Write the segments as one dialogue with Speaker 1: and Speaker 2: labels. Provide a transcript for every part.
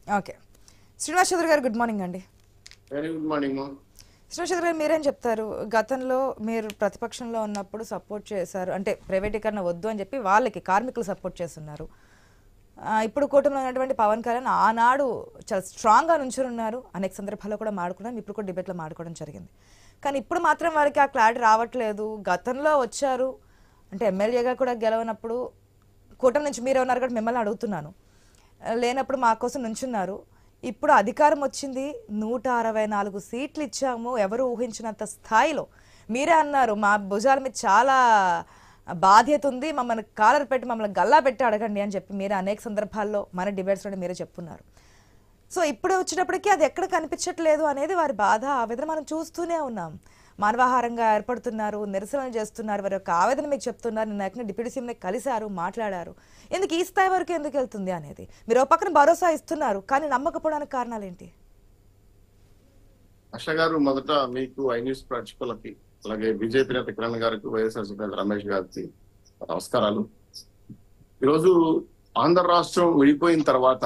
Speaker 1: Okay Srinivas Chowdary గారు good morning అండి
Speaker 2: very good morning
Speaker 1: Srinivas Chowdary గారు మీరేం చెప్తారు గతంలో మీరు ప్రతిపక్షంలో ఉన్నప్పుడు సపోర్ట్ చేశారు అంటే ప్రైవేటీకరణ వద్దు అని చెప్పి వాళ్ళకి కార్మికులు సపోర్ట్ చేస్తున్నారు ఆ, ఇప్పుడు కూటమిలో ఉన్నటువంటి పవన్ కళ్యాణ్ ఆనాడు చాలా స్ట్రాంగ్గా నుంచుని ఉన్నారు అనేక సందర్భాల్లో కూడా మాడుకున్నాం ఇప్పుడు కూడా డిబేట్లో మాడుకోవడం జరిగింది కానీ ఇప్పుడు మాత్రం వారికి ఆ క్లారిటీ రావట్లేదు గతంలో వచ్చారు అంటే ఎమ్మెల్యేగా కూడా గెలవనప్పుడు కూటమి నుంచి మీరు ఉన్నారు కూడా మిమ్మల్ని అడుగుతున్నాను ఆ, లేనప్పుడు మా కోసం నుంచున్నారు ఇప్పుడు అధికారం వచ్చింది నూట అరవై నాలుగు సీట్లు ఇచ్చాము ఎవరు ఊహించినంత స్థాయిలో మీరే అన్నారు మా భుజాల మీద చాలా బాధ్యత ఉంది మమ్మల్ని కాలర్ పెట్టి మమ్మల్ని గల్లా పెట్టి అడగండి అని చెప్పి మీరు అనేక సందర్భాల్లో మన డిబేట్స్లో మీరే చెప్పున్నారు సో ఇప్పుడు వచ్చేటప్పటికి అది ఎక్కడ కనిపించట్లేదు అనేది వారి బాధ ఆవేదన మనం చూస్తూనే ఉన్నాం మానవాహారంగా ఏర్పడుతున్నారు నిరసనలు చేస్తున్నారు వారి యొక్క ఆవేదన మీకు చెప్తున్నారు నిన్న ఏకంగా డిప్యూటీ సీఎంని కలిశారు మాట్లాడారు ఎందుకు ఈ స్థాయి వరకు ఎందుకు వెళ్తుంది అనేది మీరు ఒక పక్కన భరోసా ఇస్తున్నారు కానీ నమ్మకపోవడానికి కారణాలు ఏంటి
Speaker 2: హర్ష గారు మొదట మీకు ఐ న్యూస్ ప్రేక్షకులకి అలాగే బీజేపీ నేత కిరణ్ గారికి వైఎస్ఆర్ నేత రమేష్ గారికి నమస్కారాలు ఈరోజు ఆంధ్ర రాష్ట్రం విడిపోయిన తర్వాత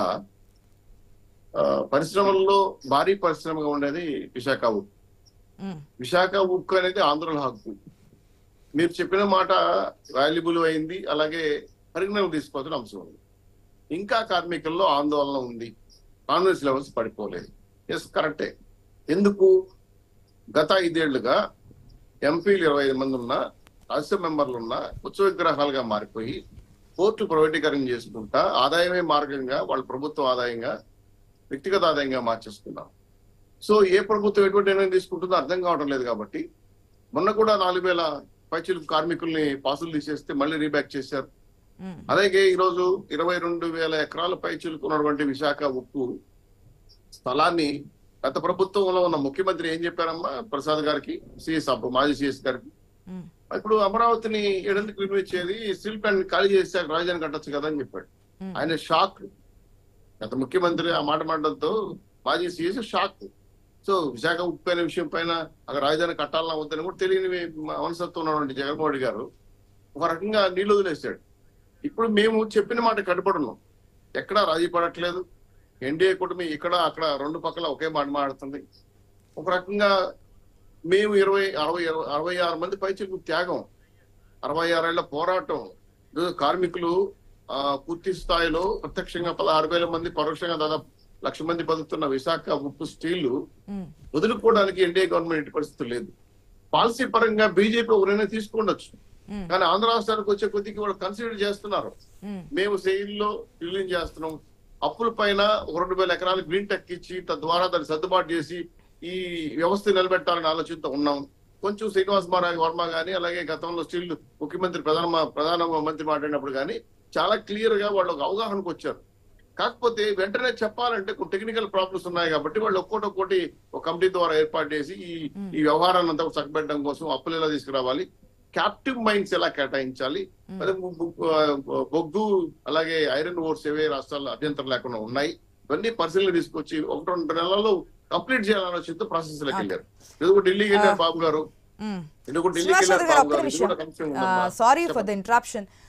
Speaker 2: ఆ, పరిశ్రమల్లో భారీ పరిశ్రమగా ఉండేది విశాఖ ఉక్కు
Speaker 1: ఉమ్,
Speaker 2: విశాఖ ఉక్కు అనేది ఆంధ్రుల హక్కు మీరు చెప్పిన మాట వాల్యుబుల్ అయింది అలాగే పరిగణన తీసుకోవాల్సిన అంశం ఉంది ఇంకా కార్మికుల్లో ఆందోళన ఉంది కాన్ఫిడెన్స్ లెవెల్స్ పడిపోలేదు ఎస్ కరెక్టే ఎందుకు గత ఐదేళ్లుగా ఎంపీలు ఇరవై ఐదు మంది ఉన్నా రాజ్యసభ మెంబర్లు ఉన్నా ఉత్సవ విగ్రహాలుగా మారిపోయి కోర్టు ప్రైవేటీకరణ చేసుకుంటా ఆదాయమే మార్గంగా వాళ్ళ ప్రభుత్వ ఆదాయంగా వ్యక్తిగత ఆదాయంగా మార్చేసుకున్నాం సో ఏ ప్రభుత్వం ఎటువంటి నిర్ణయం తీసుకుంటుందో అర్థం కావడం లేదు కాబట్టి మొన్న కూడా నాలుగు వేల పైచిలకు కార్మికుల్ని పాసులు తీసేస్తే మళ్ళీ రీబ్యాక్ చేశారు
Speaker 1: ఉమ్,
Speaker 2: అలాగే ఈరోజు ఇరవై రెండు వేల ఎకరాల పైచిలకు ఉన్నటువంటి విశాఖ ఉక్కు స్థలాన్ని గత ప్రభుత్వంలో ఉన్న ముఖ్యమంత్రి ఏం చెప్పారమ్మా ప్రసాద్ గారికి సిఎస్ అప్పుడు మాజీ సిఎస్ గారికి
Speaker 1: ఉమ్,
Speaker 2: ఇప్పుడు అమరావతిని ఏడెందుకు నిర్మించేది స్టీల్ ప్లాంట్ ఖాళీ చేస్తే రాజధాని కట్టొచ్చు కదా అని చెప్పాడు
Speaker 1: ఉమ్,
Speaker 2: ఆయన షాక్ గత ముఖ్యమంత్రి ఆ మాట మాటలతో మాజీ సీఎస్ షాక్ సో విశాఖ ఉప్పు అనే విషయం పైన అక్కడ రాజధాని కట్టాలన్నా వద్దని కూడా తెలియని మనసత్వం ఉన్నటువంటి జగన్మోహన్ రెడ్డి గారు ఒక రకంగా నీళ్లు వదిలేశాడు ఇప్పుడు మేము చెప్పిన మాట కట్టుబడున్నాం ఎక్కడా రాజీ పడట్లేదు ఎన్డీఏ కూటమి ఇక్కడ అక్కడ రెండు పక్కల ఒకే మాట మాడుతుంది ఒక రకంగా మేము ఇరవై అరవై అరవై ఆరు మంది పైచలకు త్యాగం అరవై ఆరేళ్ల పోరాటం ఈరోజు కార్మికులు ఆ పూర్తి స్థాయిలో ప్రత్యక్షంగా పదహారు వేల మంది పరోక్షంగా దాదాపు లక్ష మంది బతుకుతున్న విశాఖ ఉప్పు స్టీల్
Speaker 1: ఉమ్,
Speaker 2: వదులుకోవడానికి ఎన్డీఏ గవర్నమెంట్ ఎట్టి పరిస్థితి లేదు పాలసీ పరంగా బీజేపీ ఒక నిర్ణయం తీసుకుండొచ్చు
Speaker 1: ఉమ్,
Speaker 2: కానీ ఆంధ్ర రాష్ట్రానికి వచ్చే కొద్దికి వాళ్ళు కన్సిడర్ చేస్తున్నారు
Speaker 1: ఉమ్,
Speaker 2: మేము సెయిల్లో ఫిల్లింగ్ చేస్తున్నాం అప్పుల పైన ఒక రెండు వేల ఎకరాలు గ్రీన్ టెక్ ఇచ్చి తద్వారా దాన్ని సర్దుబాటు చేసి ఈ వ్యవస్థ నిలబెట్టాలని ఆలోచనతో ఉన్నాం కొంచెం శ్రీనివాస్ మహారాజ్ వర్మ గానీ అలాగే గతంలో స్టీల్ ముఖ్యమంత్రి ప్రధాన ప్రధాన మంత్రి మాట్లాడినప్పుడు కానీ చాలా క్లియర్ గా వాళ్ళు ఒక అవగాహనకు వచ్చారు కాకపోతే వెంటనే చెప్పాలంటే కొన్ని టెక్నికల్ ప్రాబ్లమ్స్ ఉన్నాయి కాబట్టి వాళ్ళు ఒక్కోటి ఒక్కోటి ఒక కమిటీ ద్వారా ఏర్పాటు చేసి ఈ ఈ వ్యవహారాన్ని అంతా చక్కబెట్టడం కోసం అప్పులు ఎలా తీసుకురావాలి క్యాప్టివ్ మైన్స్ ఎలా కేటాయించాలి అదే బొ- బొ- ఆ, బొగ్గు అలాగే ఐరన్ ఓర్స్ ఏవే రాష్ట్రాల్లో అభ్యంతరం లేకుండా ఉన్నాయి ఇవన్నీ పరిశీలన తీసుకొచ్చి ఒకటి రెండు నెలల్లో కంప్లీట్ చేయాలని ఆలోచనతో ప్రాసెస్ లోకి వెళ్ళారు ఎందుకు ఢిల్లీకి వెళ్ళారు బాబు గారు
Speaker 1: ఉమ్.
Speaker 2: ఎందుకు ఢిల్లీకి
Speaker 1: శ్రీనివాస్
Speaker 2: వెళ్ళారు
Speaker 1: చౌదరి గారు
Speaker 2: బాబు
Speaker 1: ఒక్క
Speaker 2: గారు ఇది
Speaker 1: నిమిషం
Speaker 2: కూడా కన్ఫ్యూజన్ ఉందమ్మా.
Speaker 1: Sorry for the ఇంట్రాప్షన్